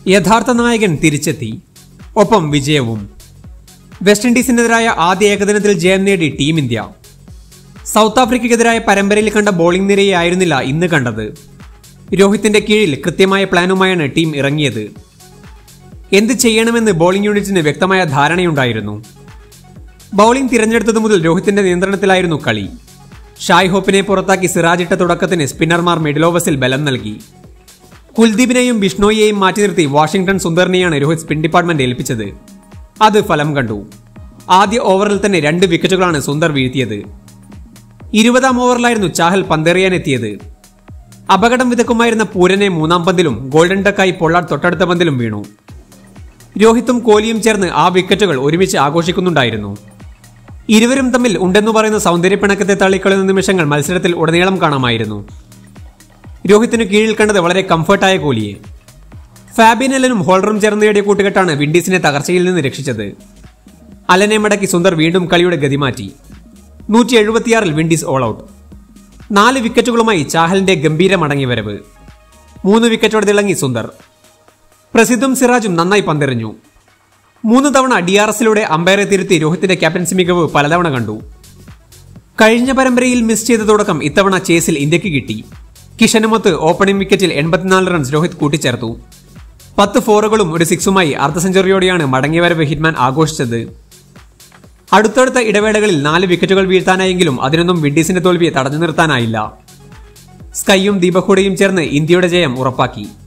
യഥാർത്ഥ നായകൻ തിരിച്ചെത്തി ഒപ്പം വിജയവും വെസ്റ്റ് ഇൻഡീസിനെതിരായ ആദ്യ ഏകദിനത്തിൽ ജയം നേടി ടീം ഇന്ത്യ സൗത്ത് ആഫ്രിക്കയ്ക്കെതിരായ പരമ്പരയിൽ കണ്ട ബോളിംഗ് നിരയായിരുന്നില്ല ഇന്ന് കണ്ടത് രോഹിത്തിന്റെ കീഴിൽ കൃത്യമായ പ്ലാനുമായാണ് ടീം ഇറങ്ങിയത് എന്ത് ചെയ്യണമെന്ന് ബോളിംഗ് യൂണിറ്റിന് വ്യക്തമായ ധാരണയുണ്ടായിരുന്നു ബൗളിംഗ് തിരഞ്ഞെടുത്തതു മുതൽ രോഹിത്തിന്റെ നിയന്ത്രണത്തിലായിരുന്നു കളി ഷായ് ഹോപ്പിനെ പുറത്താക്കി സിറാജ് ഇട്ട തുടക്കത്തിന് സ്പിന്നർമാർ മിഡിൽ ഓവേഴ്സിൽ ബലം നൽകി കുൽദീപിനെയും ബിഷ്ണോയിയെയും മാറ്റി നിർത്തി വാഷിംഗ്ടൺ സുന്ദറിനെയാണ് രോഹിത് സ്പിൻ ഡിപ്പാർട്ട്മെന്റ് ഏൽപ്പിച്ചത് അത് ഫലം കണ്ടു ആദ്യ ഓവറിൽ തന്നെ രണ്ട് വിക്കറ്റുകളാണ് സുന്ദർ വീഴ്ത്തിയത് ഇരുപതാം ഓവറിലായിരുന്നു ചാഹൽ പന്തെറിയാനെത്തിയത് അപകടം വിതക്കുമായിരുന്ന പൂരനെ മൂന്നാം പന്തിലും ഗോൾഡൻ ഡക്കായി പൊള്ളാഡ് തൊട്ടടുത്ത പന്തിലും വീണു രോഹിത്തും കോഹ്ലിയും ചേർന്ന് ആ വിക്കറ്റുകൾ ഒരുമിച്ച് ആഘോഷിക്കുന്നുണ്ടായിരുന്നു ഇരുവരും തമ്മിൽ ഉണ്ടെന്നു പറയുന്ന സൗന്ദര്യപ്പിണക്കത്തെ തള്ളിക്കളയുന്ന നിമിഷങ്ങൾ മത്സരത്തിൽ ഉടനീളം കാണാമായിരുന്നു രോഹിത്തിന് കീഴിൽ കണ്ടത് വളരെ കംഫർട്ടായ കോഹ്ലിയെ ഫാബിൻ അലനും ഹോൾഡറും ചേർന്ന് നേടിയ കൂട്ടുകെട്ടാണ് വിൻഡീസിനെ തകർച്ചയിൽ നിന്ന് രക്ഷിച്ചത് അലനെ മടക്കി സുന്ദർ വീണ്ടും കളിയുടെ ഗതി മാറ്റി നൂറ്റി എഴുപത്തിയാറിൽ വിൻഡീസ് ഓൾ ഔട്ട് നാല് വിക്കറ്റുകളുമായി ചാഹലിന്റെ ഗംഭീര മടങ്ങിവരവ് മൂന്ന് വിക്കറ്റോടെ തിളങ്ങി സുന്ദർ പ്രസിദ്ധും സിറാജും നന്നായി പന്തെറിഞ്ഞു മൂന്ന് തവണ ഡി ആർ എസിലൂടെ അമ്പയറെ തിരുത്തി രോഹിത്തിന്റെ ക്യാപ്റ്റൻസി മികവ് പലതവണ കണ്ടു കഴിഞ്ഞ പരമ്പരയിൽ മിസ് ചെയ്ത തുടക്കം ഇത്തവണ ചേസിൽ ഇന്ത്യക്ക് കിട്ടി കിഷനുമൊത്ത് ഓപ്പണിംഗ് വിക്കറ്റിൽ എൺപത്തിനാല് റൺസ് രോഹിത് കൂട്ടിച്ചേർത്തു പത്ത് ഫോറുകളും ഒരു സിക്സുമായി അർദ്ധ സെഞ്ചുറിയോടെയാണ് മടങ്ങിവരവ് ഹിറ്റ്മാൻ ആഘോഷിച്ചത് അടുത്തടുത്ത ഇടവേളകളിൽ നാല് വിക്കറ്റുകൾ വീഴ്ത്താനായെങ്കിലും അതിനൊന്നും വിൻഡീസിന്റെ തോൽവിയെ തടഞ്ഞു നിർത്താനായില്ല സ്കൈയും ദീപക് ഹൂഡയും ചേർന്ന് ഇന്ത്യയുടെ ജയം ഉറപ്പാക്കി